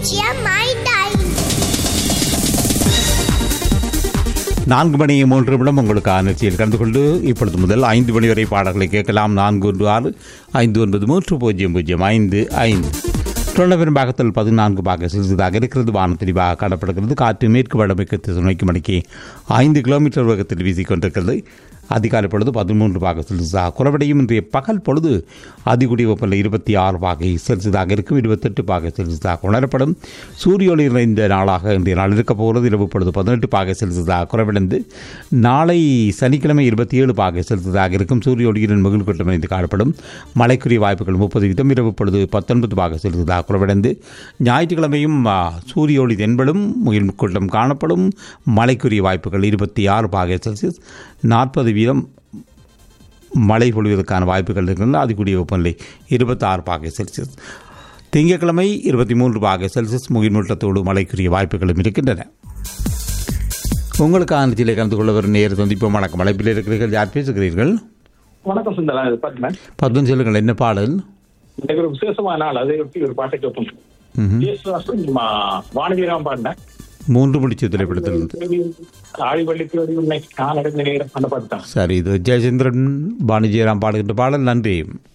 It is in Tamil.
பூஜ்ஜியம் ஐந்து நான்கு மணி மூன்று நிமிடம் உங்களுக்கு நிகழ்ச்சியில் கலந்து கொண்டு இப்பொழுது முதல் ஐந்து மணி வரை பாடல்களை கேட்கலாம் நான்கு ஒன்று ஆறு ஐந்து ஒன்பது மூன்று பூஜ்ஜியம் பூஜ்ஜியம் ஐந்து ஐந்து தொழில்நபெரும் பாகத்தில் பதினான்கு பாக செலுத்ததாக இருக்கிறது வானம் தெளிவாக காணப்படுகிறது காற்று மேற்கு வடமேற்கு திசை நோக்கி மணிக்கு ஐந்து கிலோமீட்டர் வேகத்தில் வீசிக்கொண்டிருக்கிறது அதிகாலை பொழுது பதிமூன்று பாக செல்சியஸாக குறைவடையும் இன்றைய பகல் பொழுது அதிகுடி வெப்பநிலை இருபத்தி ஆறு பாகை செல்சியஸாக இருக்கும் இருபத்தெட்டு பாகை செல்சியஸாக உணரப்படும் சூரிய ஒளி நிறைந்த நாளாக இன்றைய நாள் இருக்கப் போகிறது இரவு பொழுது பதினெட்டு பாகை செல்சியஸாக குறைவடைந்து நாளை சனிக்கிழமை இருபத்தி ஏழு பாகை செல்சியஸாக இருக்கும் சூரிய ஒளியுடன் மகிழ் கூட்டம் இணைந்து காணப்படும் மழைக்குரிய வாய்ப்புகள் முப்பது வீதம் இரவு பொழுது பத்தொன்பது பாகை செல்சியஸாக குறைவடைந்து ஞாயிற்றுக்கிழமையும் ஆ, சூரிய ஒளி தென்படும் முகில் கூட்டம் காணப்படும் மழைக்குரிய வாய்ப்புகள் இருபத்தி ஆறு பாகை செல்சியஸ் நாற்பது வீதம் மழை பொழிவதற்கான வாய்ப்புகள் இருக்கின்றன அதிகூடிய வெப்பநிலை இருபத்தாறு பாகை செல்சியஸ் திங்கட்கிழமை இருபத்தி மூன்று பாகை செல்சியஸ் முகில்மூட்டத்தோடு மழைக்குரிய வாய்ப்புகளும் இருக்கின்றன உங்களுக்கு ஆனத்திலே கலந்து கொள்ள வரும் நேர சந்திப்போம் வணக்கம் அழைப்பில் இருக்கிறீர்கள் யார் பேசுகிறீர்கள் வணக்கம் சுந்தரா இது பத்மன் பத்மன் சொல்லுங்கள் என்ன பாடல் இன்னைக்கு ஒரு விசேஷமான நாள் அதை ஒட்டி ஒரு பாட்டை கேட்போம் ம்ஹும். இயேசுதாசும் வானவீரம் பாடினேன் மூன்று முடிச்சு திரைப்படத்திலிருந்து ஆழிவள்ளிக்கு ஒரு உன்னை காலடைந்த நேரம் அந்த பாட்டு தான் சரி இது ஜெயச்சந்திரன் பாணிஜெயராம் பாடுகின்ற பாடல் நன்றி